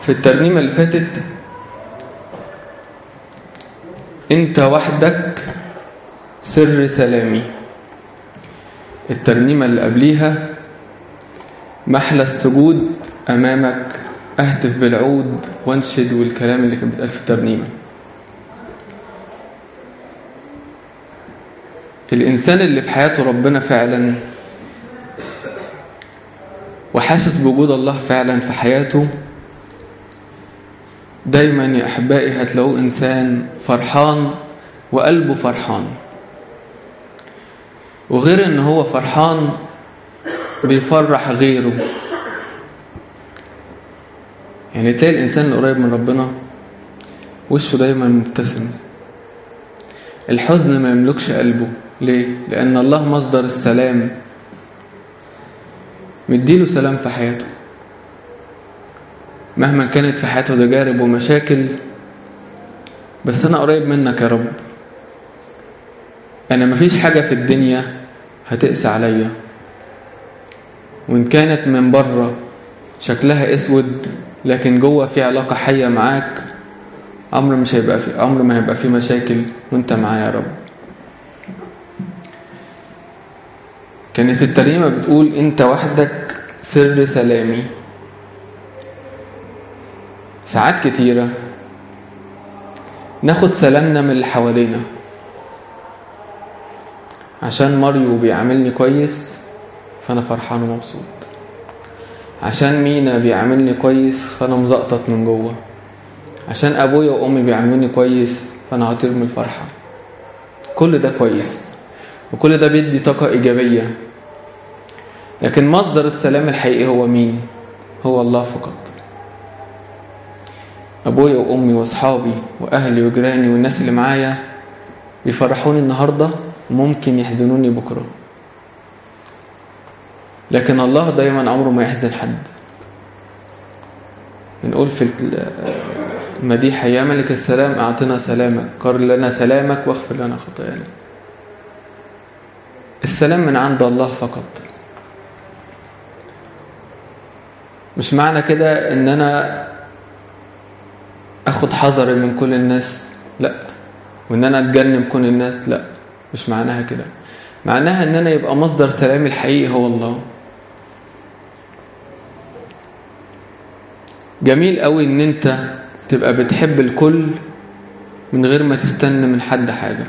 في الترنيمة اللي فاتت انت وحدك سر سلامي الترنيمة اللي قبليها محلى السجود أمامك أهتف بالعود وانشد والكلام اللي كان بيتقال في الترنيمة الإنسان اللي في حياته ربنا فعلا وحاسس بوجود الله فعلا في حياته دايما يا أحبائي هتلاقوه إنسان فرحان وقلبه فرحان وغير إن هو فرحان بيفرح غيره يعني تلاقي الإنسان اللي قريب من ربنا وشه دايما مبتسم الحزن ما يملكش قلبه ليه؟ لأن الله مصدر السلام مديله سلام في حياته مهما كانت في حياته تجارب ومشاكل بس أنا قريب منك يا رب أنا مفيش حاجة في الدنيا هتقسى عليا وإن كانت من بره شكلها اسود لكن جوه في علاقة حية معاك عمر مش هيبقى في عمر ما هيبقى في مشاكل وانت معايا يا رب كانت الترنيمة بتقول انت وحدك سر سلامي ساعات كتيرة ناخد سلامنا من اللي حوالينا عشان ماريو بيعاملني كويس فانا فرحان ومبسوط عشان مينا بيعاملني كويس فانا مزقطط من جوه عشان ابويا وامي بيعاملوني كويس فانا هطير من الفرحه كل ده كويس وكل ده بيدي طاقه ايجابيه لكن مصدر السلام الحقيقي هو مين هو الله فقط ابويا وامي واصحابي واهلي وجيراني والناس اللي معايا بيفرحوني النهارده وممكن يحزنوني بكره لكن الله دايما عمره ما يحزن حد بنقول في المديحة يا ملك السلام أعطنا سلامك قر لنا سلامك واغفر لنا خطايانا السلام من عند الله فقط مش معنى كده ان انا اخد حذري من كل الناس لا وان انا اتجنب كل الناس لا مش معناها كده معناها ان انا يبقى مصدر سلامي الحقيقي هو الله جميل قوي ان انت تبقى بتحب الكل من غير ما تستنى من حد حاجة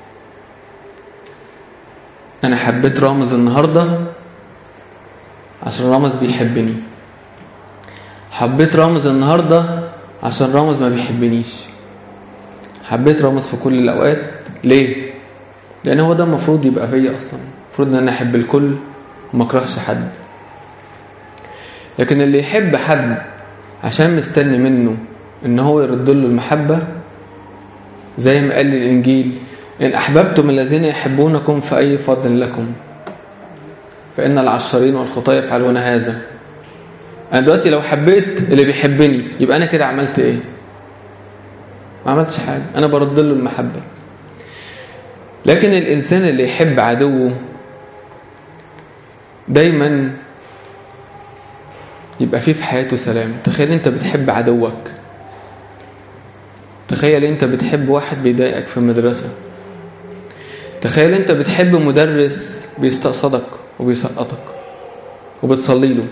انا حبيت رامز النهاردة عشان رامز بيحبني حبيت رامز النهاردة عشان رامز ما بيحبنيش حبيت رامز في كل الأوقات ليه؟ لأن هو ده المفروض يبقى فيا أصلا المفروض إن أنا أحب الكل وما أكرهش حد لكن اللي يحب حد عشان مستني منه إن هو يرد له المحبة زي ما قال الإنجيل إن أحببتم الذين يحبونكم فأي فضل لكم فإن العشرين والخطاة يفعلون هذا أنا دلوقتي لو حبيت اللي بيحبني يبقى أنا كده عملت إيه؟ ما عملتش حاجة أنا برد له المحبة لكن الإنسان اللي يحب عدوه دايما يبقى فيه في حياته سلام تخيل أنت بتحب عدوك تخيل أنت بتحب واحد بيضايقك في المدرسة تخيل أنت بتحب مدرس بيستقصدك وبيسقطك وبتصلي له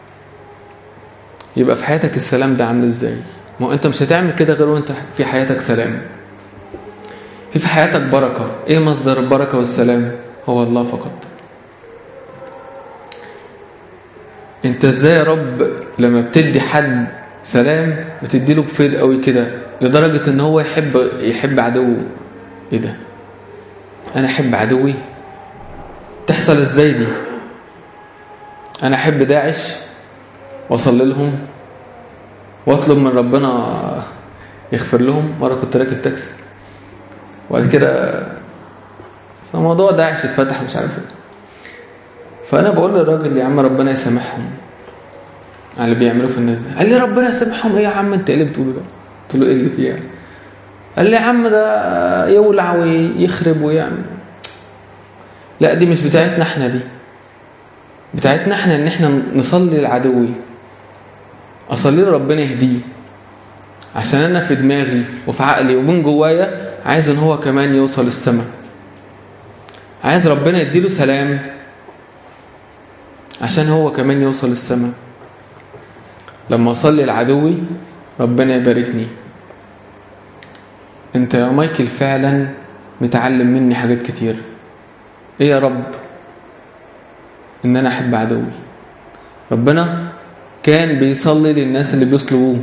يبقى في حياتك السلام ده عامل ازاي ما هو انت مش هتعمل كده غير وانت في حياتك سلام في في حياتك بركة ايه مصدر البركة والسلام هو الله فقط انت ازاي يا رب لما بتدي حد سلام بتديله بفيد قوي كده لدرجة ان هو يحب يحب عدوه ايه ده انا احب عدوي تحصل ازاي دي انا احب داعش واصلي لهم واطلب من ربنا يغفر لهم مره كنت راكب تاكسي وبعد كده فموضوع داعش اتفتح مش عارف ايه فانا بقول للراجل يا عم ربنا يسامحهم على اللي بيعملوه في الناس ده قال لي ربنا يسامحهم ايه يا عم انت ايه اللي بتقوله ده قلت له ايه اللي فيه يعني قال لي يا عم ده يولع ويخرب ويعمل لا دي مش بتاعتنا احنا دي بتاعتنا احنا ان احنا نصلي العدوي اصلي له ربنا يهديه عشان انا في دماغي وفي عقلي ومن جوايا عايز ان هو كمان يوصل السماء عايز ربنا يديله سلام عشان هو كمان يوصل السماء لما اصلي لعدوي ربنا يباركني انت يا مايكل فعلا متعلم مني حاجات كتير ايه يا رب ان انا احب عدوي ربنا كان بيصلي للناس اللي بيصلبوه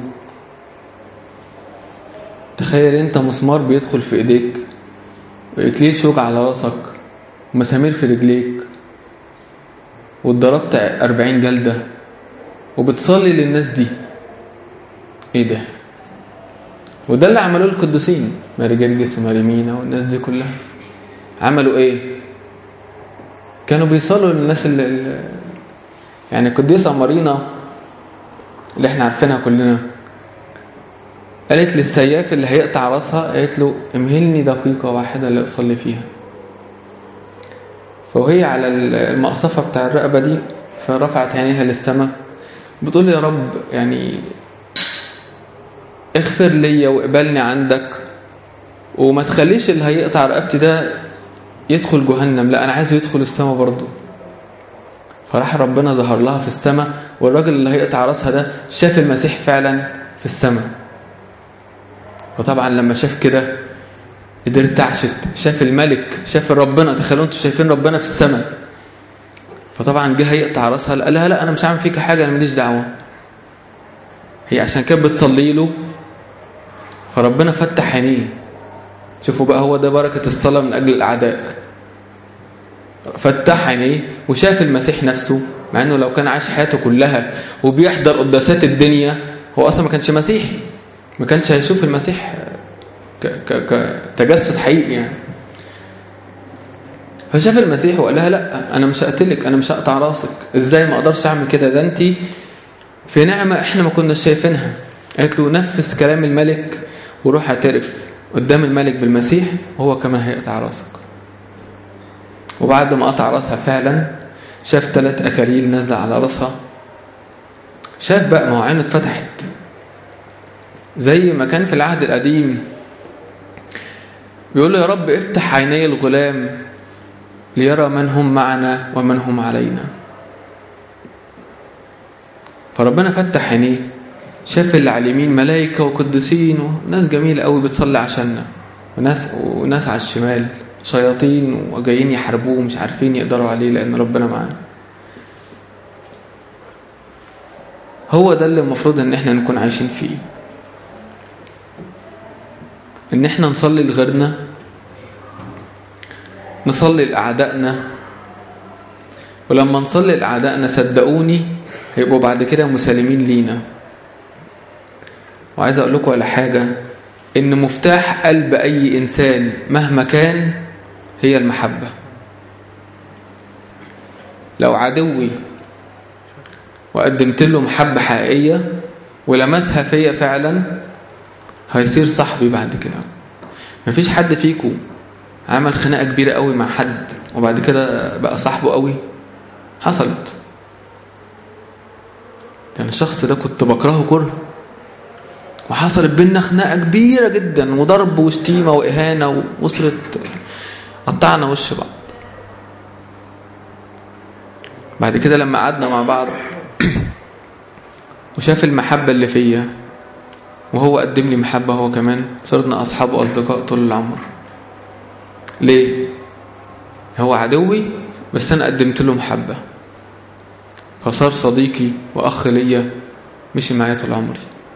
تخيل انت مسمار بيدخل في ايديك واكليل شوك على راسك ومسامير في رجليك واتضربت أربعين جلدة وبتصلي للناس دي ايه ده وده اللي عملوه القديسين ماري جرجس وماري مينا والناس دي كلها عملوا ايه كانوا بيصلوا للناس اللي, اللي يعني القديسة مارينا اللي احنا عارفينها كلنا قالت للسياف اللي هيقطع راسها قالت له امهلني دقيقة واحدة اللي أصلي فيها فوهي على المقصفة بتاع الرقبة دي فرفعت عينيها للسماء بتقول يا رب يعني اغفر لي واقبلني عندك وما تخليش اللي هيقطع رقبتي ده يدخل جهنم لا انا عايزه يدخل السماء برضه فراح ربنا ظهر لها في السماء والراجل اللي هيقطع راسها ده شاف المسيح فعلا في السماء وطبعا لما شاف كده قدر تعشت شاف الملك شاف ربنا تخيلوا انتوا شايفين ربنا في السماء فطبعا جه هيقطع راسها قال لها لا انا مش هعمل فيك حاجه انا ماليش دعوه هي عشان كانت بتصلي له فربنا فتح عينيه شوفوا بقى هو ده بركه الصلاه من اجل الاعداء فتح عينيه وشاف المسيح نفسه مع انه لو كان عاش حياته كلها وبيحضر قداسات الدنيا هو اصلا ما كانش مسيحي ما كانش هيشوف المسيح كتجسد حقيقي يعني فشاف المسيح وقال لها لا انا مش هقتلك انا مش هقطع راسك ازاي ما اقدرش اعمل كده ده انت في نعمه احنا ما كناش شايفينها قالت له نفذ كلام الملك وروح اعترف قدام الملك بالمسيح وهو كمان هيقطع راسك وبعد ما قطع راسها فعلا شاف ثلاث اكاليل نازله على راسها شاف بقى ما هو عينه اتفتحت زي ما كان في العهد القديم بيقول له يا رب افتح عيني الغلام ليرى من هم معنا ومن هم علينا فربنا فتح عينيه شاف اللي على اليمين ملائكة وقديسين وناس جميلة قوي بتصلي عشاننا وناس وناس على الشمال شياطين وجايين يحاربوه ومش عارفين يقدروا عليه لأن ربنا معانا هو ده اللي المفروض ان احنا نكون عايشين فيه ان احنا نصلي لغيرنا نصلي لأعدائنا ولما نصلي لأعدائنا صدقوني هيبقوا بعد كده مسالمين لينا وعايز أقول لكم على حاجة إن مفتاح قلب أي إنسان مهما كان هي المحبة لو عدوي وقدمت له محبة حقيقية ولمسها فيا فعلا هيصير صاحبي بعد كده مفيش حد فيكم عمل خناقة كبيرة قوي مع حد وبعد كده بقى صاحبه قوي حصلت يعني الشخص ده كنت بكرهه كره وحصلت بينا خناقة كبيرة جدا وضرب وشتيمة وإهانة ووصلت قطعنا وش بعض بعد كده لما قعدنا مع بعض وشاف المحبة اللي فيا وهو قدم لي محبة هو كمان صرنا أصحاب وأصدقاء طول العمر ليه؟ هو عدوي بس أنا قدمت له محبة فصار صديقي وأخ ليا مشي معايا طول عمري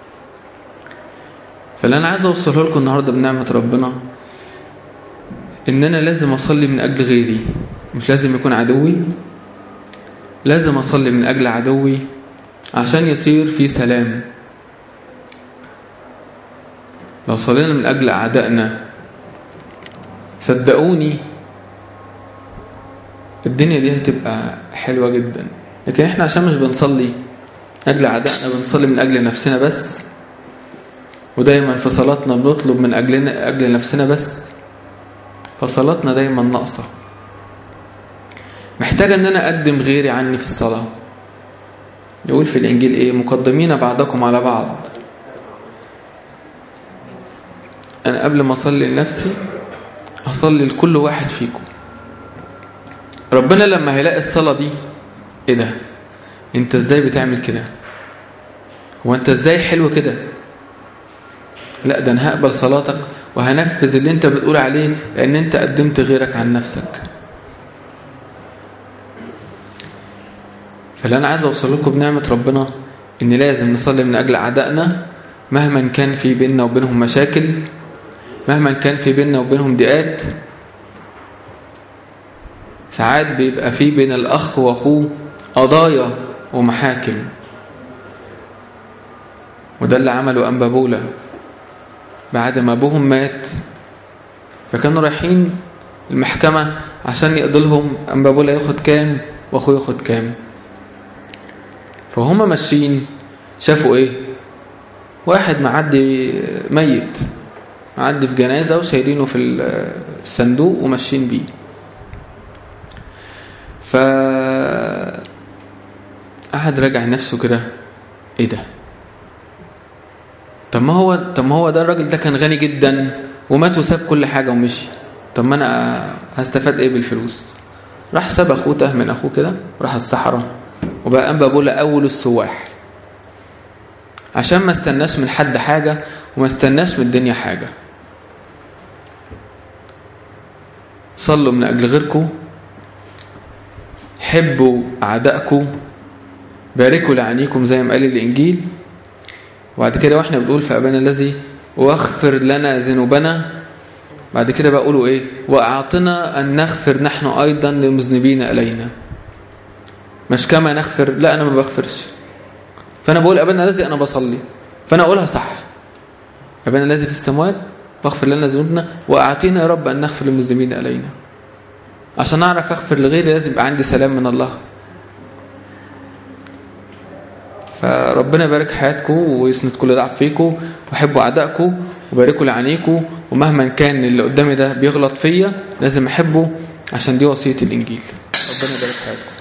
فاللي أنا عايز أوصله لكم النهاردة بنعمة ربنا إن أنا لازم أصلي من أجل غيري مش لازم يكون عدوي لازم أصلي من أجل عدوي عشان يصير في سلام لو صلينا من أجل أعدائنا صدقوني الدنيا دي هتبقى حلوة جدا لكن احنا عشان مش بنصلي أجل أعدائنا بنصلي من أجل نفسنا بس ودايما في صلاتنا بنطلب من أجلنا أجل نفسنا بس فصلاتنا دايما ناقصة محتاجة ان انا اقدم غيري عني في الصلاة يقول في الإنجيل إيه مقدمين بعضكم على بعض أنا قبل ما أصلي لنفسي هصلي لكل واحد فيكم ربنا لما هيلاقي الصلاة دي إيه ده أنت إزاي بتعمل كده هو أنت إزاي حلو كده لا ده أنا هقبل صلاتك وهنفذ اللي أنت بتقول عليه لأن أنت قدمت غيرك عن نفسك فاللي أنا عايز أوصل لكم بنعمة ربنا إن لازم نصلي من أجل أعدائنا مهما كان في بيننا وبينهم مشاكل مهما كان في بيننا وبينهم ضيقات ساعات بيبقى في بين الأخ وأخوه قضايا ومحاكم وده اللي عمله أنبابولا بعد ما أبوهم مات فكانوا رايحين المحكمة عشان يقضي لهم أنبابولا ياخد كام وأخوه ياخد كام فهم ماشيين شافوا ايه واحد معدي ميت معدي في جنازة وشايلينه في الصندوق وماشيين بيه ف قعد راجع نفسه كده ايه ده طب ما هو طب ما هو ده الراجل ده كان غني جدا ومات وساب كل حاجه ومشي طب ما انا هستفاد ايه بالفلوس راح ساب اخوه ده من اخوه كده راح الصحراء وبقى أنبا بولا أول السواح عشان ما استناش من حد حاجة وما استناش من الدنيا حاجة صلوا من أجل غيركم حبوا أعدائكم باركوا لعنيكم زي ما قال الإنجيل وبعد كده واحنا بنقول في أبانا الذي واغفر لنا ذنوبنا بعد كده بقولوا ايه وأعطنا أن نغفر نحن أيضا للمذنبين إلينا مش كما نغفر لا أنا ما بغفرش فأنا بقول أبانا الذي أنا بصلي فأنا أقولها صح أبانا الذي في السماوات واغفر لنا ذنوبنا وأعطينا يا رب أن نغفر للمسلمين إلينا عشان أعرف أغفر لغيري لازم يبقى عندي سلام من الله فربنا يبارك حياتكم ويسند كل ضعف فيكم وحبوا أعدائكم وباركوا لعنيكم ومهما كان اللي قدامي ده بيغلط فيا لازم أحبه عشان دي وصية الإنجيل ربنا يبارك حياتكم